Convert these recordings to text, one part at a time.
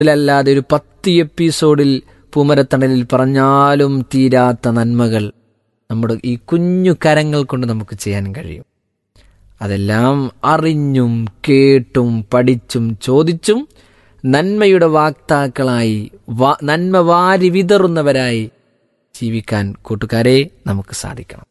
ഇതിലല്ലാതെ ഒരു പത്ത് എപ്പിസോഡിൽ പൂമരത്തണലിൽ പറഞ്ഞാലും തീരാത്ത നന്മകൾ നമ്മുടെ ഈ കുഞ്ഞു കരങ്ങൾ കൊണ്ട് നമുക്ക് ചെയ്യാൻ കഴിയും അതെല്ലാം അറിഞ്ഞും കേട്ടും പഠിച്ചും ചോദിച്ചും നന്മയുടെ വാക്താക്കളായി വാ- നന്മ വാരി വിതറുന്നവരായി ജീവിക്കാൻ കൂട്ടുകാരെ നമുക്ക് സാധിക്കണം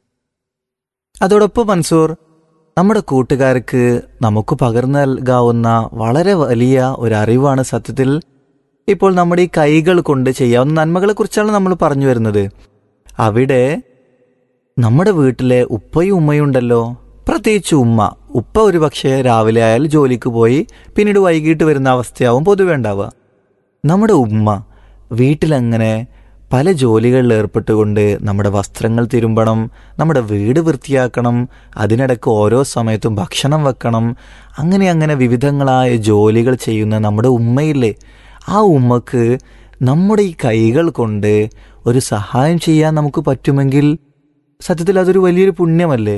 അതോടൊപ്പം മൻസൂർ നമ്മുടെ കൂട്ടുകാർക്ക് നമുക്ക് പകർന്നു നൽകാവുന്ന വളരെ വലിയ ഒരു അറിവാണ് സത്യത്തിൽ ഇപ്പോൾ നമ്മുടെ ഈ കൈകൾ കൊണ്ട് ചെയ്യാവുന്ന നന്മകളെ കുറിച്ചാണ് നമ്മൾ പറഞ്ഞു വരുന്നത് അവിടെ നമ്മുടെ വീട്ടിലെ ഉപ്പയും ഉമ്മയും ഉണ്ടല്ലോ പ്രത്യേകിച്ച് ഉമ്മ ഉപ്പ ഒരു പക്ഷേ രാവിലെ ആയാൽ ജോലിക്ക് പോയി പിന്നീട് വൈകിട്ട് വരുന്ന അവസ്ഥയാവും പൊതുവെ ഉണ്ടാവുക നമ്മുടെ ഉമ്മ വീട്ടിലങ്ങനെ പല ജോലികളിൽ ഏർപ്പെട്ടുകൊണ്ട് നമ്മുടെ വസ്ത്രങ്ങൾ തിരുമ്പണം നമ്മുടെ വീട് വൃത്തിയാക്കണം അതിനിടയ്ക്ക് ഓരോ സമയത്തും ഭക്ഷണം വെക്കണം അങ്ങനെ അങ്ങനെ വിവിധങ്ങളായ ജോലികൾ ചെയ്യുന്ന നമ്മുടെ ഉമ്മയില്ലേ ആ ഉമ്മക്ക് നമ്മുടെ ഈ കൈകൾ കൊണ്ട് ഒരു സഹായം ചെയ്യാൻ നമുക്ക് പറ്റുമെങ്കിൽ സത്യത്തിൽ അതൊരു വലിയൊരു പുണ്യമല്ലേ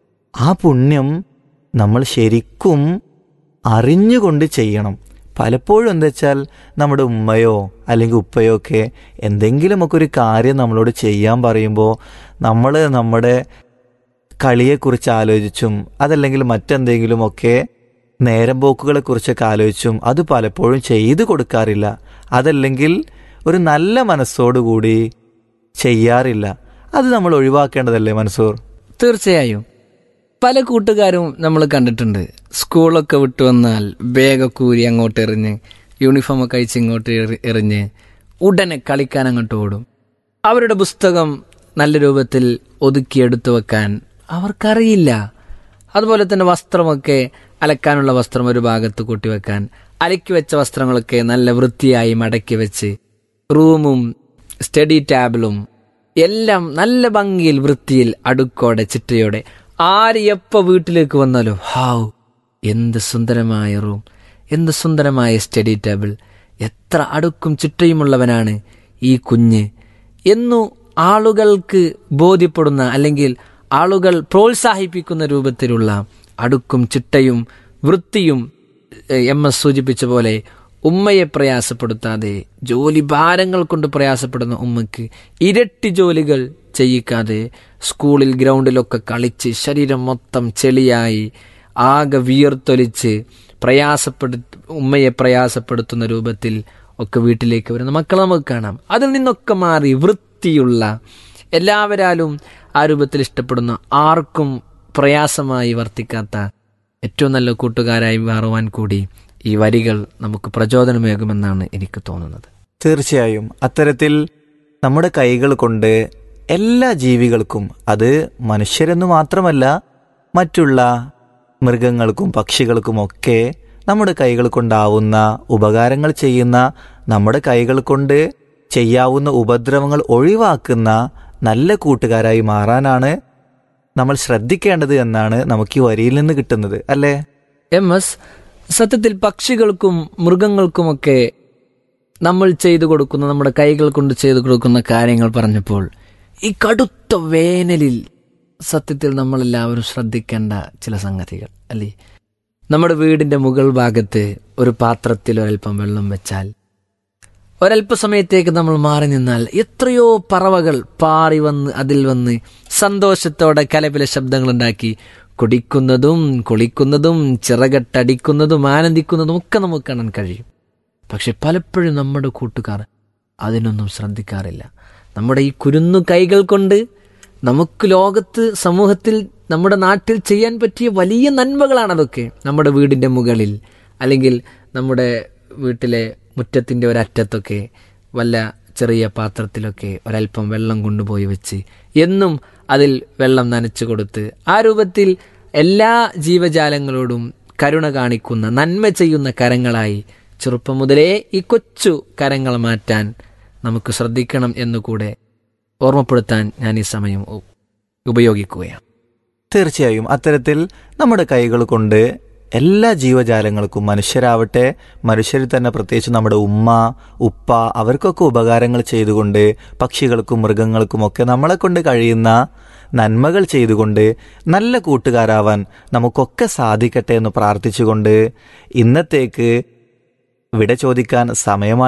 ആ പുണ്യം നമ്മൾ ശരിക്കും അറിഞ്ഞുകൊണ്ട് ചെയ്യണം പലപ്പോഴും എന്താ വെച്ചാൽ നമ്മുടെ ഉമ്മയോ അല്ലെങ്കിൽ ഉപ്പയോ ഒക്കെ എന്തെങ്കിലുമൊക്കെ ഒരു കാര്യം നമ്മളോട് ചെയ്യാൻ പറയുമ്പോൾ നമ്മൾ നമ്മുടെ കളിയെക്കുറിച്ച് ആലോചിച്ചും അതല്ലെങ്കിൽ മറ്റെന്തെങ്കിലുമൊക്കെ നേരം പോക്കുകളെക്കുറിച്ചൊക്കെ ആലോചിച്ചും അത് പലപ്പോഴും ചെയ്തു കൊടുക്കാറില്ല അതല്ലെങ്കിൽ ഒരു നല്ല മനസ്സോടുകൂടി ചെയ്യാറില്ല അത് നമ്മൾ ഒഴിവാക്കേണ്ടതല്ലേ മൻസൂർ തീർച്ചയായും പല കൂട്ടുകാരും നമ്മൾ കണ്ടിട്ടുണ്ട് സ്കൂളൊക്കെ വിട്ടു വന്നാൽ ബാഗൊക്കെ ഊരി അങ്ങോട്ട് എറിഞ്ഞ് യൂണിഫോമൊക്കെ അയച്ച് ഇങ്ങോട്ട് എറി- എറിഞ്ഞ് ഉടനെ കളിക്കാൻ അങ്ങോട്ട് ഓടും അവരുടെ പുസ്തകം നല്ല രൂപത്തിൽ ഒതുക്കിയെടുത്തു വെക്കാൻ അവർക്കറിയില്ല അതുപോലെ തന്നെ വസ്ത്രമൊക്കെ അലക്കാനുള്ള വസ്ത്രം ഒരു ഭാഗത്ത് കൂട്ടിവെക്കാൻ അലക്കി വെച്ച വസ്ത്രങ്ങളൊക്കെ നല്ല വൃത്തിയായി മടക്കി വെച്ച് റൂമും സ്റ്റഡി ടേബിളും എല്ലാം നല്ല ഭംഗിയിൽ വൃത്തിയിൽ അടുക്കോടെ ചിട്ടയോടെ ആര് എപ്പോ വീട്ടിലേക്ക് വന്നാലും ഹാവ് എന്ത് സുന്ദരമായ റൂം എന്ത് സുന്ദരമായ സ്റ്റഡി ടേബിൾ എത്ര അടുക്കും ചിട്ടയുമുള്ളവനാണ് ഈ കുഞ്ഞ് എന്നു ആളുകൾക്ക് ബോധ്യപ്പെടുന്ന അല്ലെങ്കിൽ ആളുകൾ പ്രോത്സാഹിപ്പിക്കുന്ന രൂപത്തിലുള്ള അടുക്കും ചിട്ടയും വൃത്തിയും എഹ്, എം എസ് സൂചിപ്പിച്ച പോലെ ഉമ്മയെ പ്രയാസപ്പെടുത്താതെ ജോലി ഭാരങ്ങൾ കൊണ്ട് പ്രയാസപ്പെടുന്ന ഉമ്മയ്ക്ക് ഇരട്ടി ജോലികൾ ചെയ്യിക്കാതെ സ്കൂളിൽ ഗ്രൗണ്ടിലൊക്കെ കളിച്ച് ശരീരം മൊത്തം ചെളിയായി ആകെ വിയർത്തൊലിച്ച് പ്രയാസപ്പെടു ഉമ്മയെ പ്രയാസപ്പെടുത്തുന്ന രൂപത്തിൽ ഒക്കെ വീട്ടിലേക്ക് വരുന്ന മക്കളെ നമുക്ക് കാണാം അതിൽ നിന്നൊക്കെ മാറി വൃത്തിയുള്ള എല്ലാവരാലും ആ രൂപത്തിൽ ഇഷ്ടപ്പെടുന്ന ആർക്കും പ്രയാസമായി വർത്തിക്കാത്ത ഏറ്റവും നല്ല കൂട്ടുകാരായി മാറുവാൻ കൂടി ഈ വരികൾ നമുക്ക് പ്രചോദനമേകുമെന്നാണ് എനിക്ക് തോന്നുന്നത് തീർച്ചയായും അത്തരത്തിൽ നമ്മുടെ കൈകൾ കൊണ്ട് എല്ലാ ജീവികൾക്കും അത് മനുഷ്യരെന്നു മാത്രമല്ല മറ്റുള്ള മൃഗങ്ങൾക്കും പക്ഷികൾക്കുമൊക്കെ നമ്മുടെ കൈകൾ കൊണ്ടാവുന്ന ഉപകാരങ്ങൾ ചെയ്യുന്ന നമ്മുടെ കൈകൾ കൊണ്ട് ചെയ്യാവുന്ന ഉപദ്രവങ്ങൾ ഒഴിവാക്കുന്ന നല്ല കൂട്ടുകാരായി മാറാനാണ് നമ്മൾ ശ്രദ്ധിക്കേണ്ടത് എന്നാണ് നമുക്ക് ഈ വരിയിൽ നിന്ന് കിട്ടുന്നത് അല്ലേ എം എസ് സത്യത്തിൽ പക്ഷികൾക്കും മൃഗങ്ങൾക്കുമൊക്കെ നമ്മൾ ചെയ്തു കൊടുക്കുന്ന നമ്മുടെ കൈകൾ കൊണ്ട് ചെയ്തു കൊടുക്കുന്ന കാര്യങ്ങൾ പറഞ്ഞപ്പോൾ ഈ കടുത്ത വേനലിൽ സത്യത്തിൽ നമ്മളെല്ലാവരും ശ്രദ്ധിക്കേണ്ട ചില സംഗതികൾ അല്ലേ നമ്മുടെ വീടിന്റെ മുകൾ ഭാഗത്ത് ഒരു പാത്രത്തിൽ ഒരൽപ്പം വെള്ളം വെച്ചാൽ ഒരല്പസമയത്തേക്ക് നമ്മൾ മാറി നിന്നാൽ എത്രയോ പറവകൾ പാറി വന്ന് അതിൽ വന്ന് സന്തോഷത്തോടെ കലപില ശബ്ദങ്ങളുണ്ടാക്കി കുടിക്കുന്നതും കുളിക്കുന്നതും ചിറകട്ടടിക്കുന്നതും ആനന്ദിക്കുന്നതും ഒക്കെ നമുക്ക് കാണാൻ കഴിയും പക്ഷെ പലപ്പോഴും നമ്മുടെ കൂട്ടുകാർ അതിനൊന്നും ശ്രദ്ധിക്കാറില്ല നമ്മുടെ ഈ കുരുന്നു കൈകൾ കൊണ്ട് നമുക്ക് ലോകത്ത് സമൂഹത്തിൽ നമ്മുടെ നാട്ടിൽ ചെയ്യാൻ പറ്റിയ വലിയ നന്മകളാണ് അതൊക്കെ നമ്മുടെ വീടിൻ്റെ മുകളിൽ അല്ലെങ്കിൽ നമ്മുടെ വീട്ടിലെ മുറ്റത്തിൻ്റെ ഒരറ്റത്തൊക്കെ വല്ല ചെറിയ പാത്രത്തിലൊക്കെ ഒരല്പം വെള്ളം കൊണ്ടുപോയി വെച്ച് എന്നും അതിൽ വെള്ളം നനച്ചു കൊടുത്ത് ആ രൂപത്തിൽ എല്ലാ ജീവജാലങ്ങളോടും കരുണ കാണിക്കുന്ന നന്മ ചെയ്യുന്ന കരങ്ങളായി ചെറുപ്പം മുതലേ ഈ കൊച്ചു കരങ്ങൾ മാറ്റാൻ നമുക്ക് ശ്രദ്ധിക്കണം എന്നുകൂടെ ഓർമ്മപ്പെടുത്താൻ ഞാൻ ഈ സമയം ഉ- ഉപയോഗിക്കുകയാണ് തീർച്ചയായും അത്തരത്തിൽ നമ്മുടെ കൈകൾ കൊണ്ട് എല്ലാ ജീവജാലങ്ങൾക്കും മനുഷ്യരാവട്ടെ മനുഷ്യരിൽ തന്നെ പ്രത്യേകിച്ച് നമ്മുടെ ഉമ്മ ഉപ്പ അവർക്കൊക്കെ ഉപകാരങ്ങൾ ചെയ്തുകൊണ്ട് പക്ഷികൾക്കും മൃഗങ്ങൾക്കും ഒക്കെ നമ്മളെ കൊണ്ട് കഴിയുന്ന നന്മകൾ ചെയ്തുകൊണ്ട് നല്ല കൂട്ടുകാരാവാൻ നമുക്കൊക്കെ സാധിക്കട്ടെ എന്ന് പ്രാർത്ഥിച്ചുകൊണ്ട് ഇന്നത്തേക്ക് വിട ചോദിക്കാൻ സമയമായി